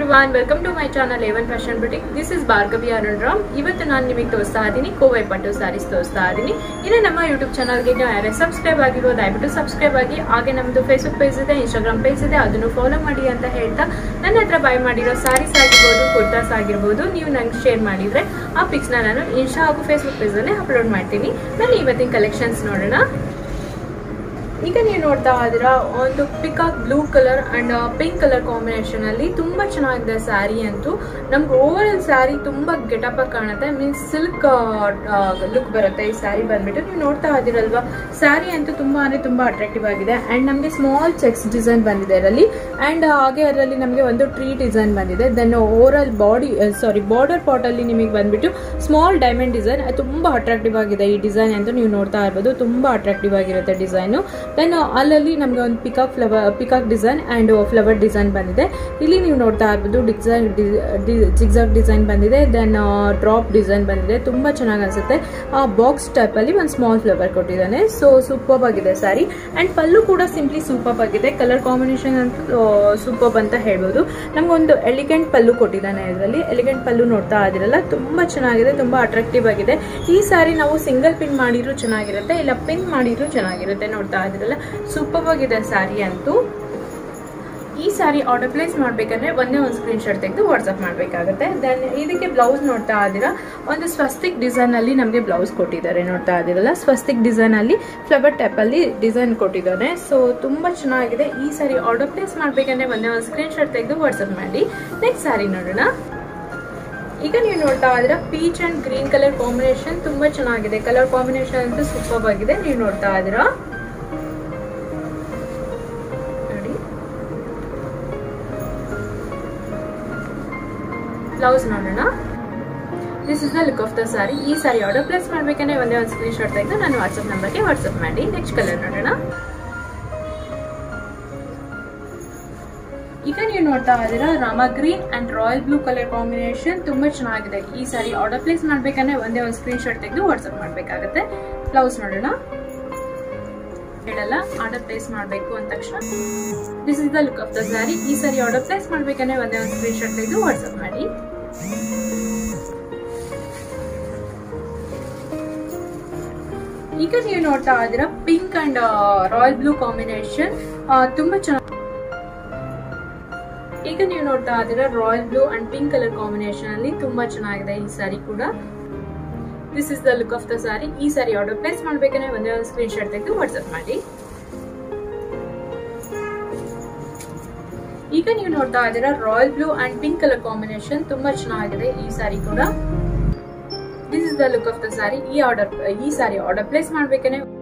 everyone welcome to my channel Avon fashion boutique this is Bhargavi Arun Ram ಇವತ್ತು ನಾನು ನಿಮಗೆ ತೋರಿಸ್ತಾ ಇದ್ದೀನಿ ಕೋವೈ ಪಟ್ಟು ಸ್ಯಾರೀಸ್ ತೋರಿಸ್ತಾ ಇದ್ದೀನಿ ಇನ್ನು ನಮ್ಮ ಯೂಟ್ಯೂಬ್ ಚಾನಲ್ಗೆ ನೀವು ಯಾರೇ ಸಬ್ಸ್ಕ್ರೈಬ್ ಆಗಿರೋ ದಯವಿಟ್ಟು ಸಬ್ಸ್ಕ್ರೈಬ್ ಆಗಿ ಹಾಗೆ ನಮ್ಮದು ಫೇಸ್ಬುಕ್ ಪೇಜ್ ಇದೆ ಇನ್ಸ್ಟಾಗ್ರಾಮ್ ಪೇಜ್ ಇದೆ ಅದನ್ನು ಫಾಲೋ ಮಾಡಿ ಅಂತ ಹೇಳ್ತಾ ನನ್ನ ಹತ್ರ ಬೈ ಮಾಡಿರೋ ಸ್ಯಾರೀಸ್ ಆಗಿರ್ಬೋದು ಕುರ್ತಾಸ್ ಆಗಿರ್ಬೋದು ನೀವು ನಂಗೆ ಶೇರ್ ಮಾಡಿದರೆ ಆ ಪಿಕ್ಸ್ನ ನಾನು ಇನ್ಸ್ಟಾ ಹಾಗೂ ಫೇಸ್ಬುಕ್ ಪೇಜಲ್ಲೇ ಅಪ್ಲೋಡ್ ಮಾಡ್ತೀನಿ ನಾನು ಇವತ್ತಿನ ಕಲೆಕ್ಷನ್ಸ್ ನೋಡೋಣ ಈಗ ನೀವು ನೋಡ್ತಾ ಇದ್ದೀರಾ ಒಂದು peacock blue colour and pink colour combination ಅಲ್ಲಿ ತುಂಬಾ ಚೆನ್ನಾಗಿದೆ ಸ್ಯಾರಿ ಅಂತೂ ನಮ್ಗೆ ಓವರ್ ಆಲ್ ಸ್ಯಾರಿ ತುಂಬಾ ಗೆಟಪ್ ಆಗಿ ಕಾಣುತ್ತೆ ಮೀನ್ಸ್ ಸಿಲ್ಕ್ ಲುಕ್ ಬರುತ್ತೆ ಈ ಸ್ಯಾರಿ ಬಂದ್ಬಿಟ್ಟು ನೀವು ನೋಡ್ತಾ ಇದ್ದೀರಲ್ವಾ ಸ್ಯಾರಿ ಅಂತೂ ತುಂಬಾ ಅಂದ್ರೆ ತುಂಬಾ ಅಟ್ರಾಕ್ಟಿವ್ ಆಗಿದೆ ಅಂಡ್ ನಮಗೆ ಸ್ಮಾಲ್ ಚೆಕ್ಸ್ ಡಿಸೈನ್ ಬಂದಿದೆ ಅದರಲ್ಲಿ ಅಂಡ್ ಹಾಗೆ ಅದರಲ್ಲಿ ನಮಗೆ ಒಂದು ಟ್ರೀ ಡಿಸೈನ್ ಬಂದಿದೆ then over all body sari border part ಅಲ್ಲಿ ನಿಮಗೆ ಬಂದ್ಬಿಟ್ಟು ಸ್ಮಾಲ್ ಡೈಮಂಡ್ ಡಿಸೈನ್ ತುಂಬಾ ಅಟ್ರಾಕ್ಟಿವ್ ಆಗಿದೆ ಈ ಡಿಸೈನ್ ಅಂತ ನೀವು ನೋಡ್ತಾ ಇರ್ಬೋದು ತುಂಬಾ ಅಟ್ರಾಕ್ಟಿವ್ ಆಗಿರುತ್ತೆ ಡಿಸೈನು ದೆನ್ ಅಲ್ಲಲ್ಲಿ ನಮಗೆ ಒಂದು peacock flower peacock design and flower design ಬಂದಿದೆ ಇಲ್ಲಿ ನೀವು ನೋಡ್ತಾ ಇರ್ಬೋದು ಡಿಸೈನ್ ಜಿಗ್ಸಾಗ್ ಡಿಸೈನ್ ಬಂದಿದೆ ದೆನ್ ಡ್ರಾಪ್ ಡಿಸೈನ್ ಬಂದಿದೆ ತುಂಬ ಚೆನ್ನಾಗಿ ಅನಿಸುತ್ತೆ ಆ ಬಾಕ್ಸ್ ಟೈಪಲ್ಲಿ ಒಂದು ಸ್ಮಾಲ್ ಫ್ಲವರ್ ಕೊಟ್ಟಿದ್ದಾನೆ ಸೊ ಸೂಪರ್ ಆಗಿದೆ ಸ್ಯಾರಿ ಆ್ಯಂಡ್ ಪಲ್ಲು ಕೂಡ ಸಿಂಪ್ಲಿ ಸೂಪರ್ ಆಗಿದೆ ಕಲರ್ ಕಾಂಬಿನೇಷನ್ ಅಂತೂ ಸೂಪರ್ ಅಂತ ಹೇಳ್ಬೋದು ನಮಗೊಂದು ಎಲಿಗೆಂಟ್ ಪಲ್ಲು ಕೊಟ್ಟಿದ್ದಾನೆ ಇದರಲ್ಲಿ ಎಲಿಗೆಂಟ್ ಪಲ್ಲು ನೋಡ್ತಾ ಇದ್ದೀರಲ್ಲ ತುಂಬ ಚೆನ್ನಾಗಿದೆ ತುಂಬ ಅಟ್ರಾಕ್ಟಿವ್ ಆಗಿದೆ ಈ ಸ್ಯಾರಿ ನಾವು ಸಿಂಗಲ್ ಪಿನ್ ಮಾಡಿದ್ರು ಚೆನ್ನಾಗಿರುತ್ತೆ ಇಲ್ಲ ಪಿನ್ ಮಾಡಿದ್ರು ಚೆನ್ನಾಗಿರುತ್ತೆ ನೋಡ್ತಾ ಇದ್ದೀರಲ್ಲ ಸೂಪರ್ ಆಗಿದೆ ಸ್ಯಾರಿ ಅಂತೂ ಈ ಸ್ಯಾರಿ ಆರ್ಡರ್ ಪ್ಲೇಸ್ ಮಾಡಬೇಕಂದ್ರೆ ಒಂದೇ ಒಂದು ಸ್ಕ್ರೀನ್ ಶಾಟ್ ತೆಗೆದು ವಾಟ್ಸಪ್ ಮಾಡಬೇಕಾಗುತ್ತೆ ದೆನ್ ಇದಕ್ಕೆ ಬ್ಲೌಸ್ ನೋಡ್ತಾ ಇದ್ದೀರಾ ಒಂದು ಸ್ವಸ್ತಿಕ್ ಡಿಸೈನಲ್ಲಿ ನಮಗೆ ಬ್ಲೌಸ್ ಕೊಟ್ಟಿದ್ದಾರೆ ನೋಡ್ತಾ ಇದ್ದೀರಲ್ಲ ಸ್ವಸ್ತಿಕ್ ಡಿಸೈನಲ್ಲಿ ಫ್ಲವರ್ ಟೈಪಲ್ಲಿ ಡಿಸೈನ್ ಕೊಟ್ಟಿದ್ದಾರೆ ಸೊ ತುಂಬ ಚೆನ್ನಾಗಿದೆ ಈ ಸ್ಯಾರಿ ಆರ್ಡರ್ ಪ್ಲೇಸ್ ಮಾಡಬೇಕಂದ್ರೆ ಒಂದೇ ಒಂದು ಸ್ಕ್ರೀನ್ ಶಾಟ್ ತೆಗೆದು ವಾಟ್ಸಪ್ ಮಾಡಿ ನೆಕ್ಸ್ಟ್ ಸ್ಯಾರಿ ನೋಡೋಣ ಈಗ ನೀವು ನೋಡ್ತಾ ಇದ್ದೀರಾ peach and green colour combination ತುಂಬಾ ಚೆನ್ನಾಗಿದೆ ಕಲರ್ ಕಾಂಬಿನೇಷನ್ ಅಂತೂ ಸೂಪರ್ ಆಗಿದೆ ನೀವು ನೋಡ್ತಾ ಇದ್ದೀರಾ ನೋಡಿ ಬ್ಲೌಸ್ ನೋಡೋಣ this is the look of the sari ಈ ಸಾರಿ ಆರ್ಡರ್ ಪ್ಲೇಸ್ ಮಾಡ್ಬೇಕಂದ್ರೆ ಒಂದೇ ಒಂದು ಸ್ಕ್ರೀನ್ ಶಾಟ್ ತೆಗೆದು ನಾನು ವಾಟ್ಸಪ್ ನಂಬರ್ಗೆ ವಾಟ್ಸಪ್ ಮಾಡಿ ನೆಕ್ಸ್ಟ್ ಕಲರ್ ನೋಡೋಣ ಈಗ ನೀವು ನೋಡ್ತಾ ಇದ್ದೀರಾ Rama green and royal blue colour combination ತುಂಬಾ ಚೆನ್ನಾಗಿದೆ ಈ ಸಾರಿ ಆರ್ಡರ್ ಪ್ಲೇಸ್ ಮಾಡ್ಬೇಕಂದ್ರೆ ಒಂದೇ ಒಂದು ಸ್ಕ್ರೀನ್ ಶಾಟ್ ತೆಗೆದು ವಾಟ್ಸಪ್ ಮಾಡಬೇಕಾಗುತ್ತೆ ಬ್ಲೌಸ್ ನೋಡೋಣ ಹೇಳಲ್ಲ ಆರ್ಡರ್ ಪ್ಲೇಸ್ ಮಾಡಬೇಕು ಅಂದ ತಕ್ಷಣ this is the look of the sari ಈ ಸಾರಿ ಆರ್ಡರ್ ಪ್ಲೇಸ್ ಮಾಡ್ಬೇಕಂದ್ರೆ ಒಂದೇ ಒಂದು ಸ್ಕ್ರೀನ್ ಶಾಟ್ ತೆಗೆದು ವಾಟ್ಸಪ್ ಮಾಡಿ ಈಗ ನೀವು ನೋಡ್ತಾ ಇದ್ದೀರಾ pink and royal blue combination ತುಂಬಾ ಚೆನ್ನಾಗಿ ಈಗ ನೀವು ನೋಡ್ತಾ ಇದ್ದೀರಾ royal blue and pink colour combination ಅಲ್ಲಿ ತುಂಬಾ ಚೆನ್ನಾಗಿದೆ ಈ ಸಾರಿ ಕೂಡ this is the look of the sari ಈ ಸಾರಿ ಆರ್ಡರ್ ಪ್ಲೇಸ್ ಮಾಡ್ಬೇಕಂದ್ರೆ ಒಂದೇ ಒಂದು ಸ್ಕ್ರೀನ್ ಶಾಟ್ ತೆಗೆದು ವಾಟ್ಸ್ಆಪ್ ಮಾಡಿ ಈಗ ನೀವು ನೋಡ್ತಾ ಇದ್ದೀರಾ royal blue and pink colour combination ತುಂಬಾ ಚೆನ್ನಾಗಿದೆ ಈ ಸಾರಿ ಕೂಡ this is the look of the sari ಈ ಆರ್ಡರ್ ಈ ಸಾರಿ ಆರ್ಡರ್ ಪ್ಲೇಸ್ ಮಾಡ್ಬೇಕಂದ್ರೆ